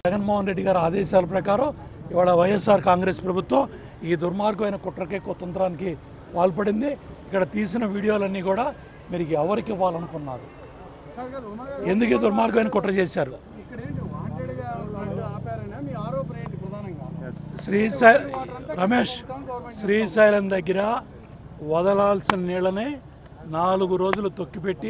జగన్మోహన్ రెడ్డి గారి ఆదేశాల ప్రకారం ఇవాళ వైఎస్ఆర్ కాంగ్రెస్ ప్రభుత్వం ఈ దుర్మార్గమైన కుట్రకే కుతంత్రానికి పాల్పడింది ఇక్కడ తీసిన వీడియోలన్నీ కూడా మీరు ఎవరికి ఇవ్వాలనుకున్నారు కాదు కాదు, ఉమా గారు, ఎందుకు ఈ దుర్మార్గమైన కుట్ర చేశారు ఇక్కడ ఏంటి వాంటెడ్గా వాళ్ళు ఆపారనే మీ ఆరోపణ ఏంటి ప్రధానంగా శ్రీశై రమేష్ శ్రీశైలం దగ్గర వదలాల్సిన నీళ్ళని నాలుగు రోజులు తొక్కిపెట్టి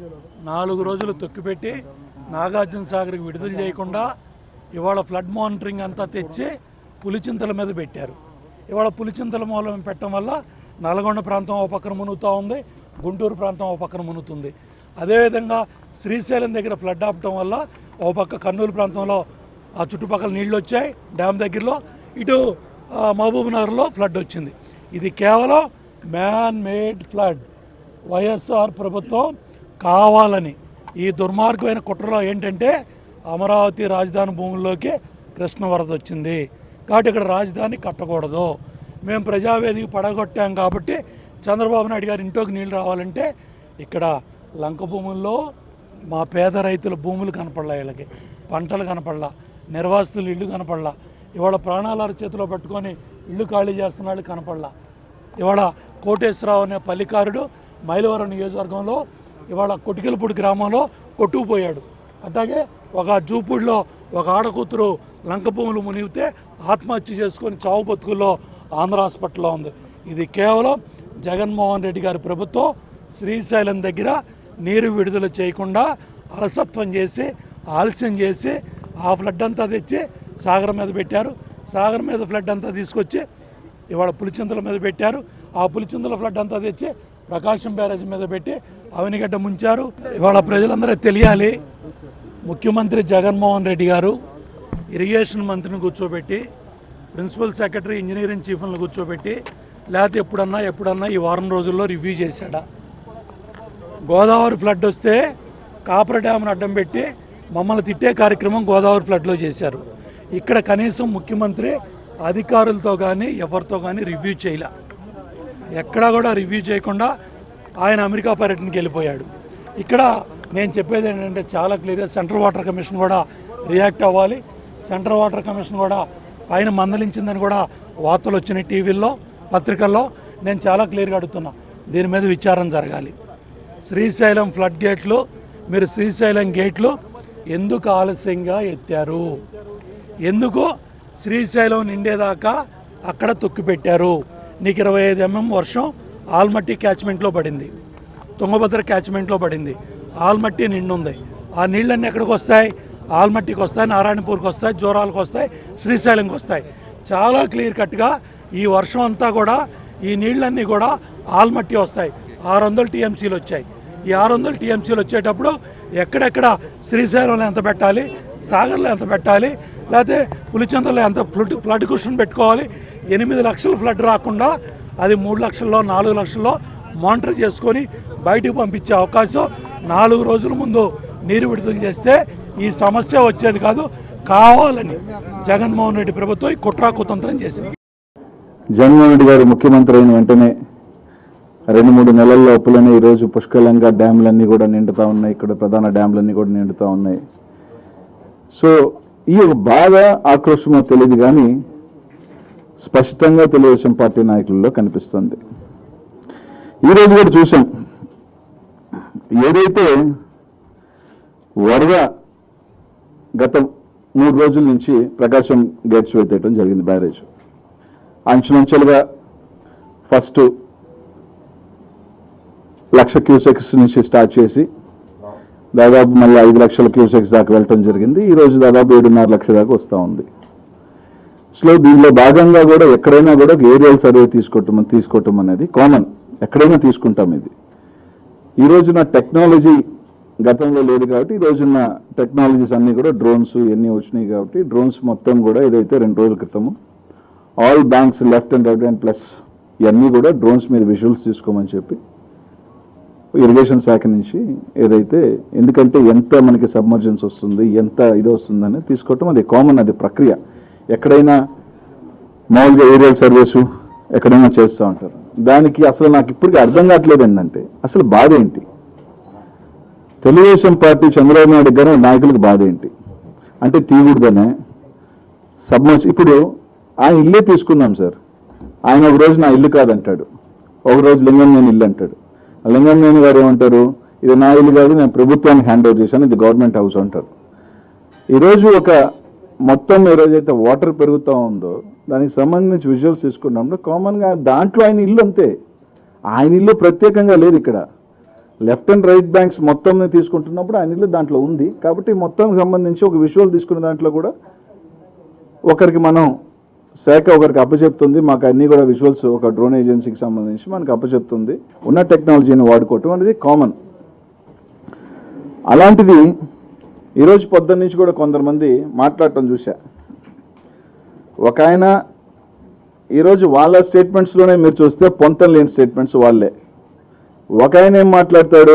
నాలుగు రోజులు తొక్కిపెట్టి నాగార్జున సాగర్కి విడుదల చేయకుండా ఇవాళ ఫ్లడ్ మానిటరింగ్ అంతా తెచ్చి పులిచింతల మీద పెట్టారు ఇవాళ పులిచింతల మూలం పెట్టడం వల్ల నల్గొండ ప్రాంతం ఓ పక్కన మునుగుతూ ఉంది గుంటూరు ప్రాంతం ఓ పక్కన మునుగుతుంది అదేవిధంగా శ్రీశైలం దగ్గర ఫ్లడ్ ఆపటం వల్ల ఓ పక్క కర్నూలు ప్రాంతంలో ఆ చుట్టుపక్కల నీళ్ళు వచ్చాయి డ్యామ్ దగ్గరలో ఇటు ఆ, మహబూబ్ నగర్లో ఫ్లడ్ వచ్చింది ఇది కేవలం మ్యాన్ మేడ్ ఫ్లడ్ వైఎస్ఆర్ ప్రభుత్వం కావాలని ఈ దుర్మార్గమైన కుట్రలో ఏంటంటే అమరావతి రాజధాని భూముల్లోకి కృష్ణ వరద వచ్చింది కాబట్టి ఇక్కడ రాజధాని కట్టకూడదు మేము ప్రజావేదిక పడగొట్టాం కాబట్టి చంద్రబాబు నాయుడు గారి ఇంట్లోకి నీళ్ళు రావాలంటే ఇక్కడ లంక భూముల్లో మా పేద రైతుల భూములు కనపడలా వీళ్ళకి పంటలు కనపడలా నిర్వాసితులు ఇల్లు కనపడలా ఇవాళ ప్రాణాల చేతిలో పట్టుకొని ఇల్లు ఖాళీ చేస్తున్న వాళ్ళు కనపడలా ఇవాళ కోటేశ్వరరావు అనే పల్లికారుడు మైలవరం నియోజకవర్గంలో ఇవాళ కొటికలపూడి గ్రామంలో కొట్టుకుపోయాడు అట్లాగే ఒక జూపూడిలో ఒక ఆడకూతురు లంక భూములు మునిగితే ఆత్మహత్య చేసుకొని చావు బతుకుల్లో ఆంధ్ర హాస్పిటల్లో ఉంది ఇది కేవలం జగన్మోహన్ రెడ్డి గారి ప్రభుత్వం శ్రీశైలం దగ్గర నీరు విడుదల చేయకుండా అలసత్వం చేసి ఆలస్యం చేసి ఆ ఫ్లడ్ అంతా తెచ్చి సాగర్ మీద పెట్టారు సాగర్ మీద ఫ్లడ్ అంతా తీసుకొచ్చి ఇవాళ పులిచింతల మీద పెట్టారు ఆ పులిచింతల ఫ్లడ్ అంతా తెచ్చి ప్రకాశం బ్యారేజ్ మీద పెట్టి అవనిగడ్డ ముంచారు ఇవాళ ప్రజలందరూ తెలియాలి ముఖ్యమంత్రి జగన్మోహన్ రెడ్డి గారు ఇరిగేషన్ మంత్రిని కూర్చోబెట్టి ప్రిన్సిపల్ సెక్రటరీ ఇంజనీరింగ్ చీఫ్లను కూర్చోబెట్టి లేకపోతే ఎప్పుడన్నా ఎప్పుడన్నా ఈ వారం రోజుల్లో రివ్యూ చేశాడా గోదావరి ఫ్లడ్ వస్తే కాపర్ డ్యామ్ను అడ్డం పెట్టి మమ్మల్ని తిట్టే కార్యక్రమం గోదావరి ఫ్లడ్లో చేశారు ఇక్కడ కనీసం ముఖ్యమంత్రి అధికారులతో కానీ ఎవరితో కానీ రివ్యూ చేయలే ఎక్కడా కూడా రివ్యూ చేయకుండా ఆయన అమెరికా పర్యటనకి వెళ్ళిపోయాడు ఇక్కడ నేను చెప్పేది ఏంటంటే చాలా క్లియర్గా సెంట్రల్ వాటర్ కమిషన్ కూడా రియాక్ట్ అవ్వాలి సెంట్రల్ వాటర్ కమిషన్ కూడా పైన మందలించిందని కూడా వార్తలు వచ్చినాయి టీవీల్లో పత్రికల్లో నేను చాలా క్లియర్గా అడుగుతున్నా దీని మీద విచారణ జరగాలి శ్రీశైలం ఫ్లడ్ గేట్లు మీరు శ్రీశైలం గేట్లు ఎందుకు ఆలస్యంగా ఎత్తారు ఎందుకు శ్రీశైలం నిండేదాకా అక్కడ తొక్కిపెట్టారు నీకు ఇరవై ఐదు ఎంఎం వర్షం ఆల్మట్టి క్యాచ్మెంట్లో పడింది తుంగభద్ర క్యాచ్మెంట్లో పడింది ఆల్మట్టి నిండుంది ఆ నీళ్ళన్నీ ఎక్కడికి వస్తాయి ఆల్మట్టికి వస్తాయి నారాయణపూర్కి వస్తాయి జోరాలకు వస్తాయి శ్రీశైలంకి వస్తాయి చాలా క్లియర్ కట్గా ఈ వర్షం అంతా కూడా ఈ నీళ్ళన్నీ కూడా ఆల్మట్టి వస్తాయి ఆరు వందలు టీఎంసీలు వచ్చాయి ఈ ఆరు వందలు టీఎంసీలు వచ్చేటప్పుడు ఎక్కడెక్కడ శ్రీశైలంలో ఎంత పెట్టాలి సాగర్లో ఎంత పెట్టాలి లేకపోతే పులిచందలో ఎంత ఫ్లడ్ ఫ్లడ్ కుషన్ పెట్టుకోవాలి ఎనిమిది లక్షల ఫ్లడ్ రాకుండా అది మూడు లక్షల్లో నాలుగు లక్షల్లో మానిటర్ చేసుకొని బయటకు పంపించే అవకాశం నాలుగు రోజుల ముందు నీరు విడుదల చేస్తే ఈ సమస్య వచ్చేది కాదు కావాలని జగన్మోహన్ రెడ్డి ప్రభుత్వం ఈ కుట్రా కుతంత్రం చేసింది జగన్మోహన్ రెడ్డి గారు ముఖ్యమంత్రి అయిన వెంటనే రెండు మూడు నెలల లోపలనే ఈరోజు పుష్కలంగా డ్యాములన్నీ కూడా నిండుతా ఉన్నాయి ఇక్కడ ప్రధాన డ్యాములన్నీ కూడా నిండుతా ఉన్నాయి సో ఈ యొక్క బాధ ఆక్రోశమో తెలియదు కానీ స్పష్టంగా తెలుగుదేశం పార్టీ నాయకుల్లో కనిపిస్తుంది ఈరోజు కూడా చూసాం ఏదైతే వరద గత మూడు రోజుల నుంచి ప్రకాశం గేట్స్ ఎత్తేయడం జరిగింది బ్యారేజ్ అంచులంచెలుగా ఫస్ట్ లక్ష క్యూసెక్స్ నుంచి స్టార్ట్ చేసి దాదాపు మళ్ళీ ఐదు లక్షల క్యూసెక్స్ దాకా వెళ్ళటం జరిగింది ఈ రోజు దాదాపు ఏడున్నర లక్షల దాకా వస్తూ ఉంది సో దీనిలో భాగంగా కూడా ఎక్కడైనా కూడా ఏరియల్ సర్వే తీసుకోవటం తీసుకోవటం అనేది కామన్ ఎక్కడైనా తీసుకుంటాం ఇది ఈ రోజున టెక్నాలజీ గతంలో లేదు కాబట్టి ఈ రోజున్న టెక్నాలజీస్ అన్నీ కూడా డ్రోన్స్ ఇవన్నీ వచ్చినాయి కాబట్టి డ్రోన్స్ మొత్తం కూడా ఏదైతే రెండు రోజుల క్రితము all banks left and right and plus ఇవన్నీ కూడా డ్రోన్స్ మీద విజువల్స్ తీసుకోమని చెప్పి ఇరిగేషన్ శాఖ నుంచి ఏదైతే ఎందుకంటే ఎంత మనకి సబ్మర్జెన్స్ వస్తుంది ఎంత ఇది వస్తుందని తీసుకోవటం అది కామన్ అది ప్రక్రియ ఎక్కడైనా మామూలుగా ఏరియల్ సర్వీసు ఎక్కడైనా చేస్తూ ఉంటారు దానికి అసలు నాకు ఇప్పటికీ అర్థం కావట్లేదు ఏంటంటే అసలు బాధ ఏంటి తెలుగుదేశం పార్టీ చంద్రబాబు నాయుడు గారి నాయకులకు బాధ ఏంటి అంటే తీయకూడదనే సబ్మర్జ్ ఇప్పుడు ఆయన ఇల్లే తీసుకుందాం సార్ ఆయన ఒక రోజు నా ఇల్లు కాదంటాడు ఒక రోజు లింగం నేను ఇల్లు అంటాడు ఆ లింగం నేను గారు ఏమంటారు ఇది నా ఇల్లు కాదు నేను ప్రభుత్వానికి హ్యాండ్ ఓవర్ చేశాను ఇది గవర్నమెంట్ హౌస్ అంటారు ఈరోజు ఒక మొత్తం ఏ రోజైతే వాటర్ పెరుగుతూ ఉందో దానికి సంబంధించి విజువల్స్ తీసుకున్నప్పుడు కామన్గా దాంట్లో ఆయన ఇల్లు అంతే ఆయన ఇల్లు ప్రత్యేకంగా లేదు ఇక్కడ లెఫ్ట్ అండ్ రైట్ బ్యాంక్స్ మొత్తం తీసుకుంటున్నప్పుడు ఆయన ఇల్లు దాంట్లో ఉంది కాబట్టి మొత్తం సంబంధించి ఒక విజువల్ తీసుకున్న దాంట్లో కూడా ఒకరికి మనం శాఖ ఒకరికి అప్పచెప్తుంది మాకు అన్ని కూడా విజువల్స్ ఒక డ్రోన్ ఏజెన్సీకి సంబంధించి మనకు అప్పచెప్తుంది ఉన్న టెక్నాలజీని వాడుకోవటం అనేది కామన్ అలాంటిది ఈరోజు పొద్దున్న నుంచి కూడా కొంతమంది మాట్లాడటం చూసా ఒక ఆయన ఈరోజు వాళ్ళ స్టేట్మెంట్స్లోనే మీరు చూస్తే పొంతం లేని స్టేట్మెంట్స్ వాళ్ళే ఒక ఆయన ఏం మాట్లాడతాడు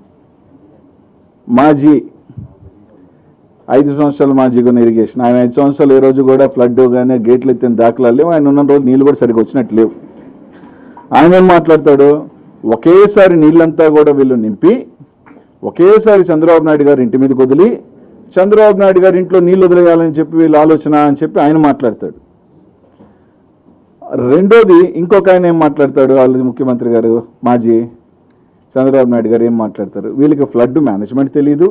మాజీ ఐదు సంవత్సరాలు మాజీ కొన్ని ఇరిగేషన్ ఆయన ఐదు సంవత్సరాలు ఏ రోజు కూడా ఫ్లడ్ కానీ గేట్లు ఎత్తిన దాఖలాలు లేవు ఆయన ఉన్న రోజు నీళ్ళు కూడా సరిగ్గా వచ్చినట్టు లేవు ఆయన ఏం మాట్లాడతాడు ఒకేసారి నీళ్ళంతా కూడా వీళ్ళు నింపి ఒకేసారి చంద్రబాబు నాయుడు గారి ఇంటి మీదకి వదిలి చంద్రబాబు నాయుడు గారి ఇంట్లో నీళ్ళు వదిలేయాలని చెప్పి వీళ్ళ ఆలోచన అని చెప్పి ఆయన మాట్లాడతాడు రెండోది ఇంకొక ఆయన ఏం మాట్లాడతాడు వాళ్ళ ముఖ్యమంత్రి గారు మాజీ చంద్రబాబు నాయుడు గారు ఏం మాట్లాడతారు వీళ్ళకి ఫ్లడ్ మేనేజ్మెంట్ తెలియదు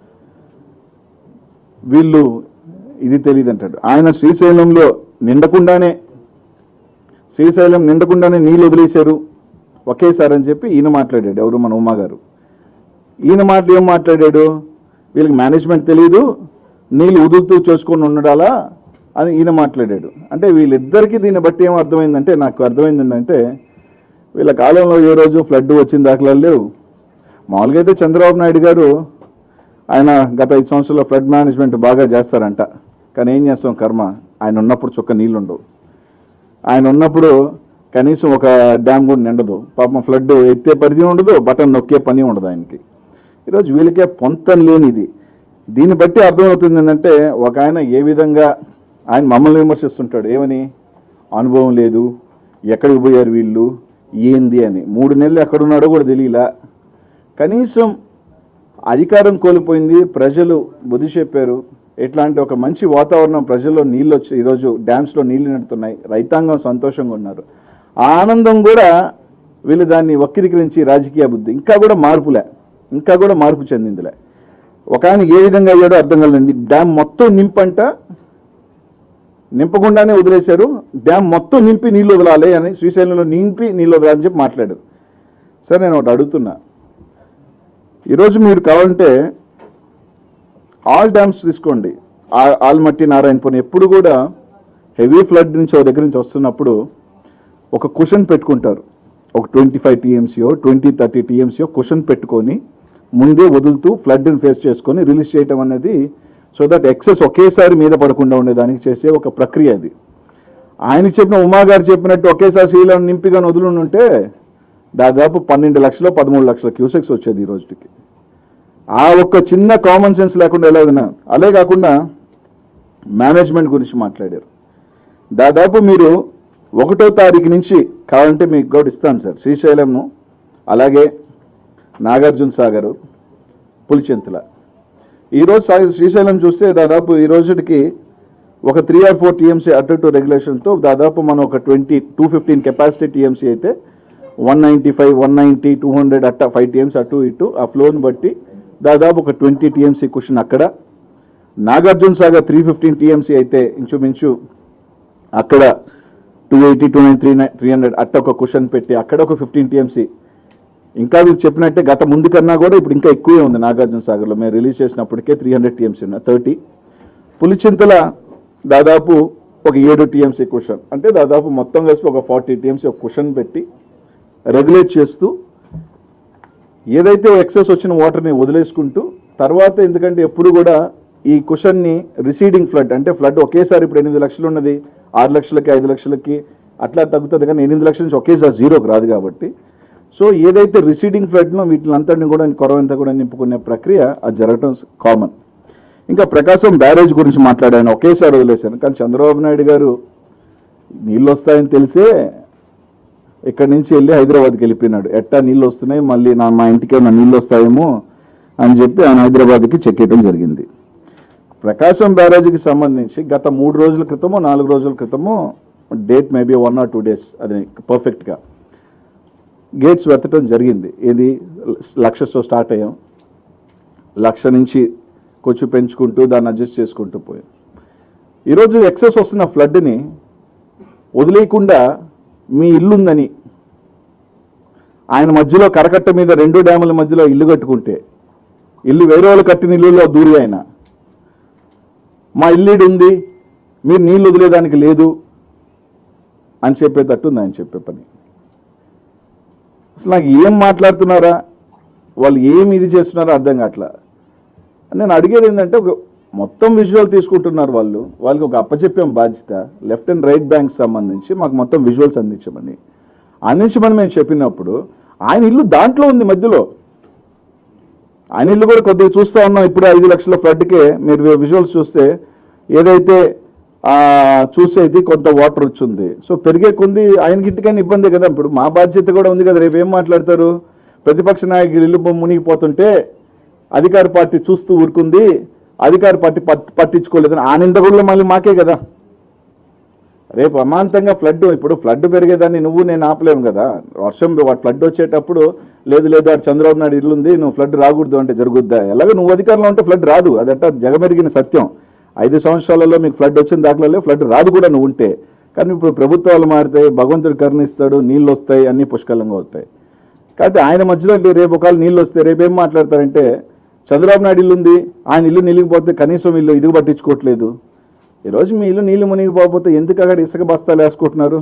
వీళ్ళు ఇది తెలియదు అంటాడు ఆయన శ్రీశైలంలో నిండకుండానే శ్రీశైలం నిండకుండానే నీళ్ళు వదిలేశారు ఒకేసారి అని చెప్పి ఈయన మాట్లాడాడు ఎవరు మన ఉమా గారు ఈయన మాట ఏం మాట్లాడాడు వీళ్ళకి మేనేజ్మెంట్ తెలియదు నీళ్ళు వదులుతూ చేసుకొని ఉండడాలా అని ఈయన మాట్లాడాడు అంటే వీళ్ళిద్దరికీ దీన్ని బట్టి ఏం అర్థమైందంటే నాకు అర్థమైంది ఏంటంటే వీళ్ళ కాలంలో ఏ రోజు ఫ్లడ్ వచ్చిన దాఖలాలు లేవు మామూలుగా అయితే చంద్రబాబు నాయుడు గారు ఆయన గత ఐదు సంవత్సరాల్లో ఫ్లడ్ మేనేజ్మెంట్ బాగా చేస్తారంట కానీ ఏం చేస్తాం కర్మ ఆయన ఉన్నప్పుడు చుక్క నీళ్ళు ఉండవు ఆయన ఉన్నప్పుడు కనీసం ఒక డ్యామ్ కూడా నిండదు పాపం ఫ్లడ్ ఎత్తే పరిధి ఉండదు బటన్ నొక్కే పని ఉండదు ఆయనకి ఈరోజు వీళ్ళకే పొంతం లేనిది దీన్ని బట్టి అర్థమవుతుంది ఏంటంటే ఒక ఆయన ఏ విధంగా ఆయన మమ్మల్ని విమర్శిస్తుంటాడు ఏమని అనుభవం లేదు ఎక్కడికి పోయారు వీళ్ళు ఏంది అని మూడు నెలలు ఎక్కడున్నాడో కూడా తెలియలా కనీసం అధికారం కోల్పోయింది ప్రజలు బుద్ధి చెప్పారు ఇట్లాంటి ఒక మంచి వాతావరణం ప్రజల్లో నీళ్ళు వచ్చి ఈరోజు డ్యామ్స్లో నీళ్లు నిండుతున్నాయి రైతాంగం సంతోషంగా ఉన్నారు ఆ ఆనందం కూడా వీళ్ళు దాన్ని వక్రీకరించి రాజకీయ బుద్ధి ఇంకా కూడా మార్పులే ఇంకా కూడా మార్పు చెందిందిలే ఒక ఆయన ఏ విధంగా అయ్యాడో అర్థం కలండి డ్యామ్ మొత్తం నింపంట నింపకుండానే వదిలేశారు డ్యామ్ మొత్తం నింపి నీళ్ళు వదలాలి అని శ్రీశైలంలో నింపి నీళ్ళు వదలాలని చెప్పి మాట్లాడారు సరే నేను ఒకటి అడుగుతున్నా ఈరోజు మీరు కావాలంటే ఆల్ డ్యామ్స్ తీసుకోండి ఆ- ఆల్మట్టి నారాయణపురం ఎప్పుడు కూడా హెవీ ఫ్లడ్ నుంచి ఒక దగ్గర నుంచి వస్తున్నప్పుడు ఒక కుషన్ పెట్టుకుంటారు ఒక ట్వంటీ ఫైవ్ టీఎంసీఓ ట్వంటీ థర్టీ టీఎంసీఓ కుషన్ పెట్టుకొని ముందే వదులుతూ ఫ్లడ్ని ఫేస్ చేసుకొని రిలీజ్ చేయటం అనేది సో దట్ ఎక్సెస్ ఒకేసారి మీద పడకుండా ఉండేదానికి చేసే ఒక ప్రక్రియ అది ఆయన చెప్పిన ఉమా గారు చెప్పినట్టు ఒకేసారి శ్రీలం నింపిగా వదులుంటే దాదాపు పన్నెండు లక్షలు పదమూడు లక్షల క్యూసెక్స్ వచ్చేది ఈ రోజుకి ఆ ఒక్క చిన్న కామన్ సెన్స్ లేకుండా ఎలా విన్నా అలే కాకుండా మేనేజ్మెంట్ గురించి మాట్లాడారు దాదాపు మీరు ఒకటో తారీఖు నుంచి కావాలంటే మీకు కూడా ఇస్తాను సార్ శ్రీశైలంను అలాగే నాగార్జున సాగరు పులిచెంతుల ఈరోజు సా- శ్రీశైలం చూస్తే దాదాపు ఈ రోజుకి ఒక త్రీ ఆర్ ఫోర్ టీఎంసీ అటు టు రెగ్యులేషన్తో దాదాపు మనం ఒక twenty two fifteen capacity TMC అయితే one ninety five one ninety two hundred అట్ట ఫైవ్ టీఎంసీ అటు ఇటు ఆ ఫ్లోని బట్టి దాదాపు ఒక ట్వంటీ టీఎంసీ క్వశ్చన్ అక్కడ Nagarjuna Sagar three fifteen TMC అయితే ఇంచుమించు అక్కడ two eighty two nine three nine three hundred అట్ట ఒక క్వశ్చన్ పెట్టి అక్కడ ఒక ఫిఫ్టీన్ టీఎంసీ ఇంకా మీరు చెప్పినట్టే గత ముందు కన్నా కూడా ఇప్పుడు ఇంకా ఎక్కువే ఉంది నాగార్జున సాగర్లో మేము రిలీజ్ చేసినప్పటికే త్రీ హండ్రెడ్ టీఎంసీ ఉన్నాయి థర్టీ పులిచింతల దాదాపు ఒక ఏడు టీఎంసీ క్వశ్చన్ అంటే దాదాపు మొత్తం కలిసి ఒక ఫార్టీ టీఎంసీ ఒక క్వశ్చన్ పెట్టి రెగ్యులేట్ చేస్తూ ఏదైతే ఎక్సెస్ వచ్చిన వాటర్ని వదిలేసుకుంటూ తర్వాత ఎందుకంటే ఎప్పుడు కూడా ఈ కుషన్ని రిసీడింగ్ ఫ్లడ్ అంటే ఫ్లడ్ ఒకేసారి ఇప్పుడు ఎనిమిది లక్షలు ఉన్నది ఆరు లక్షలకి ఐదు లక్షలకి అట్లా తగ్గుతుంది కానీ ఎనిమిది లక్షల నుంచి ఒకేసారి జీరోకి రాదు కాబట్టి సో ఏదైతే రిసీడింగ్ ఫ్లడ్లో వీటిని అంతటిని కూడా కొరవంతా కూడా నింపుకునే ప్రక్రియ అది జరగటం కామన్ ఇంకా ప్రకాశం బ్యారేజ్ గురించి మాట్లాడాను ఒకేసారి వదిలేశాను కానీ చంద్రబాబు నాయుడు గారు నీళ్ళు వస్తాయని తెలిసే ఇక్కడి నుంచి వెళ్ళి హైదరాబాద్కి వెళ్ళిపోయినాడు ఎట్టా నీళ్ళు వస్తున్నాయి మళ్ళీ నా మా ఇంటికి ఏమైనా నీళ్ళు వస్తాయేమో అని చెప్పి ఆయన హైదరాబాద్కి చెక్ చేయడం జరిగింది ప్రకాశం బ్యారేజీకి సంబంధించి గత మూడు రోజుల క్రితమో నాలుగు రోజుల క్రితమో date maybe one or two days అది పర్ఫెక్ట్గా గేట్స్ వెతటం జరిగింది ఇది లక్షతో స్టార్ట్ అయ్యాం లక్ష నుంచి కొంచెం పెంచుకుంటూ దాన్ని అడ్జస్ట్ చేసుకుంటూ పోయాం ఈరోజు ఎక్సెస్ వస్తున్న ఫ్లడ్ని వదిలేయకుండా మీ ఇల్లుందని ఆయన మధ్యలో కరకట్ట మీద రెండు డ్యాముల మధ్యలో ఇల్లు కట్టుకుంటే ఇల్లు వేరే వాళ్ళు కట్టిన ఇల్లులో దూరి ఆయన మా ఇల్లీడు ఉంది మీరు నీళ్ళు వదిలేదానికి లేదు అని చెప్పేటట్టు ఉంది ఆయన చెప్పే పని అసలు నాకు ఏం మాట్లాడుతున్నారా వాళ్ళు ఏం ఇది చేస్తున్నారో అర్థం కావట్లా నేను అడిగేది ఏంటంటే ఒక మొత్తం విజువల్ తీసుకుంటున్నారు వాళ్ళు వాళ్ళకి ఒక అప్పచెప్పాం బాధ్యత లెఫ్ట్ అండ్ రైట్ బ్యాంక్ సంబంధించి మాకు మొత్తం విజువల్స్ అందించమని అందించమని మేము చెప్పినప్పుడు ఆయన ఇల్లు దాంట్లో ఉంది మధ్యలో ఆయన ఇల్లు కూడా కొద్దిగా చూస్తూ ఉన్నాం ఇప్పుడు ఐదు లక్షల ఫ్లడ్కే మీరు విజువల్స్ చూస్తే ఏదైతే ఆ, చూసేది కొంత వాటర్ వచ్చింది సో పెరిగే కొంది ఆయనకి ఇంటికైనా ఇబ్బంది కదా ఇప్పుడు మా బాధ్యత కూడా ఉంది కదా రేపు ఏం మాట్లాడతారు ప్రతిపక్ష నాయకులు ఇల్లు మునిగిపోతుంటే అధికార పార్టీ చూస్తూ ఊరుకుంది అధికార పార్టీ పట్- పట్టించుకోలేదని ఆ నింద కూడా మళ్ళీ మాకే కదా రేపు అమాంతంగా ఫ్లడ్ ఇప్పుడు ఫ్లడ్ పెరిగేదాన్ని నువ్వు నేను ఆపలేము కదా వర్షం ఫ్లడ్ వచ్చేటప్పుడు లేదు లేదు అటు చంద్రబాబు నాయుడు ఇల్లు ఉంది నువ్వు ఫ్లడ్ రాకూడదు అంటే జరుగుద్దా ఎలాగో నువ్వు అధికారంలో ఉంటే ఫ్లడ్ రాదు అదంట జగమెరిగిన సత్యం ఐదు సంవత్సరాలలో మీకు ఫ్లడ్ వచ్చిన దాఖలలో ఫ్లడ్ రాదు కూడా నువ్వు ఉంటే కానీ ఇప్పుడు ప్రభుత్వాలు మారుతాయి భగవంతుడు కరుణిస్తాడు నీళ్ళు వస్తాయి అన్నీ పుష్కలంగా వస్తాయి కాబట్టి ఆయన మధ్యలో అంటే రేపు ఒకవేళ నీళ్ళు వస్తే రేపు ఏం మాట్లాడతారంటే చంద్రబాబు నాయుడు ఇల్లు ఉంది ఆయన ఇల్లు నిలిగిపోతే కనీసం ఇల్లు ఇది పట్టించుకోవట్లేదు ఈరోజు మీ ఇల్లు నీళ్లు మునిగిపోతే ఎందుకు అక్కడ ఇసుక బస్తాలు వేసుకుంటున్నారు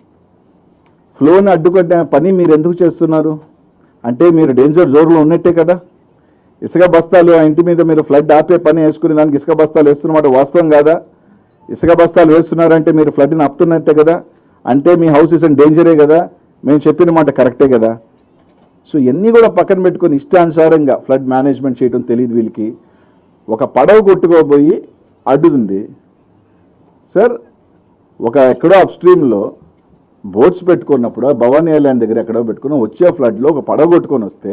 ఫ్లోని అడ్డుకొట్టే పని మీరు ఎందుకు చేస్తున్నారు అంటే మీరు డేంజర్ జోన్లో ఉన్నట్టే కదా ఇసుక బస్తాలు ఆ ఇంటి మీద మీరు ఫ్లడ్ ఆపే పని వేసుకుని దానికి ఇసుక బస్తాలు వేస్తున్నమాట వాస్తవం కాదా ఇసుక బస్తాలు వేస్తున్నారంటే మీరు ఫ్లడ్ని ఆపుతున్నట్టే కదా అంటే మీ హౌస్ ఇస్ అండ్ డేంజరే కదా మేము చెప్పిన మాట కరెక్టే కదా సో ఇవన్నీ కూడా పక్కన పెట్టుకొని ఇష్టానుసారంగా ఫ్లడ్ మేనేజ్మెంట్ చేయడం తెలియదు వీళ్ళకి ఒక పడవ కొట్టుకోబోయి అడ్డుంది సార్ ఒక ఎక్కడో అప్ స్ట్రీమ్లో బోట్స్ పెట్టుకున్నప్పుడు ఆ భవానీ ఐలాండ్ దగ్గర ఎక్కడో పెట్టుకుని వచ్చే ఫ్లడ్లో ఒక పడవ కొట్టుకొని వస్తే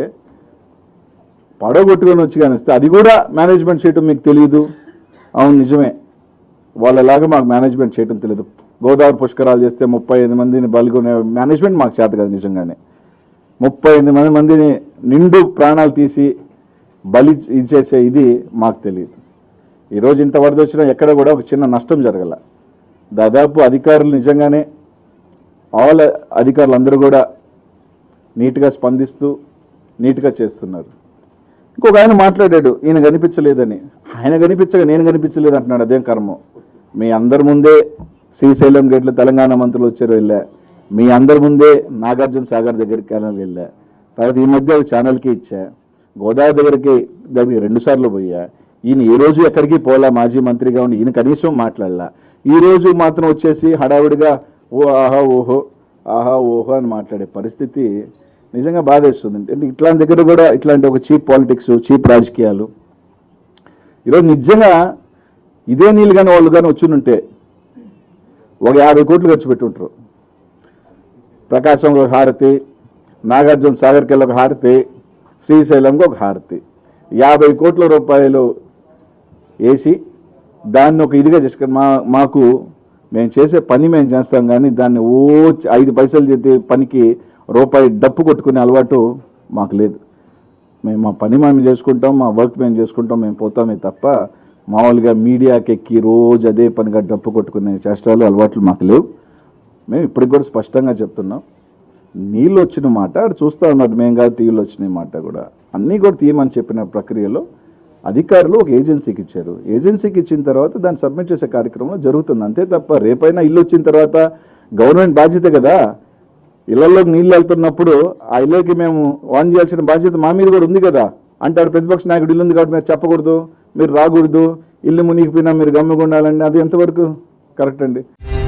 పడవ కొట్టుకొని వచ్చి కానీ వస్తే అది కూడా మేనేజ్మెంట్ చేయటం మీకు తెలియదు అవును నిజమే వాళ్ళలాగా మాకు మేనేజ్మెంట్ చేయటం తెలియదు గోదావరి పుష్కరాలు చేస్తే ముప్పై ఐదు మందిని బలిగొనే మేనేజ్మెంట్ మాకు చేత కదా నిజంగానే ముప్పై ఎనిమిది మంది మందిని నిండు ప్రాణాలు తీసి బలి ఇచ్చేసే ఇది మాకు తెలియదు ఈరోజు ఇంత వరద వచ్చినా ఎక్కడ కూడా ఒక చిన్న నష్టం జరగల దాదాపు అధికారులు నిజంగానే ఆల్ అధికారులు అందరూ కూడా నీట్గా స్పందిస్తూ నీట్గా చేస్తున్నారు ఇంకొక ఆయన మాట్లాడాడు ఈయన కనిపించలేదని ఆయన కనిపించగా నేను కనిపించలేదు అంటున్నాడు అదేం కర్మం మీ అందరి ముందే శ్రీశైలం గేట్లు తెలంగాణ మంత్రులు వచ్చారు వెళ్ళా మీ అందరి ముందే నాగార్జున సాగర్ దగ్గరికి ఛానల్ వెళ్ళా తర్వాత ఈ మధ్య ఒక ఛానల్కి ఇచ్చా గోదావరి దగ్గరికి దగ్గరికి రెండు సార్లు పోయా ఈయన ఏ రోజు ఎక్కడికి పోలా మాజీ మంత్రిగా ఉండి ఈయన కనీసం మాట్లాడలా ఈ రోజు మాత్రం వచ్చేసి హడావుడిగా ఓ ఆహా ఓహో ఆహా ఓహో అని మాట్లాడే పరిస్థితి నిజంగా బాధేస్తుంది అంటే ఇట్లాంటి దగ్గర కూడా ఇట్లాంటి ఒక చీప్ పాలిటిక్స్ చీప్ రాజకీయాలు ఈరోజు నిజంగా ఇదే నీళ్ళు కానీ వాళ్ళు కానీ వచ్చి ఉంటే ఒక యాభై కోట్లు ఖర్చు పెట్టుంటారు ప్రకాశంకి ఒక హారతి నాగార్జున సాగర్కి ఒక హారతి శ్రీశైలంకి ఒక హారతి యాభై కోట్ల రూపాయలు వేసి దాన్ని ఒక ఇదిగా చేసుకుని మా మాకు మేము చేసే పని మేము చేస్తాం కానీ దాన్ని ఓ చ- ఐదు పైసలు చేసే పనికి రూపాయి డప్పు కొట్టుకునే అలవాటు మాకు లేదు మేము మా పని మేము చేసుకుంటాం మా వర్క్ మేము చేసుకుంటాం మేము పోతామే తప్ప మామూలుగా మీడియాకి ఎక్కి రోజు అదే పనిగా డప్పు కొట్టుకునే చేష్టాలు అలవాట్లు మాకు లేవు మేము ఇప్పటికి కూడా స్పష్టంగా చెప్తున్నాం నీళ్ళు వచ్చిన మాట ఆడు చూస్తూ ఉన్నారు మేము కాదు టీవీలో వచ్చిన మాట కూడా అన్నీ కూడా తీయమని చెప్పిన ప్రక్రియలో అధికారులు ఒక ఏజెన్సీకి ఇచ్చారు ఏజెన్సీకి ఇచ్చిన తర్వాత దాన్ని సబ్మిట్ చేసే కార్యక్రమం జరుగుతుంది అంతే తప్ప రేపైనా ఇల్లు వచ్చిన తర్వాత గవర్నమెంట్ బాధ్యత కదా ఇళ్లలోకి నీళ్ళు వెళ్తున్నప్పుడు ఆ ఇళ్ళకి మేము ఆన్ చేయాల్సిన బాధ్యత మా మీద కూడా ఉంది కదా అంటాడు ప్రతిపక్ష నాయకుడు ఇల్లు ఉంది కాబట్టి మీరు చెప్పకూడదు మీరు రాకూడదు ఇల్లు మునిగిపోయినా మీరు గమ్ముగా ఉండాలండి అది ఎంతవరకు కరెక్ట్ అండి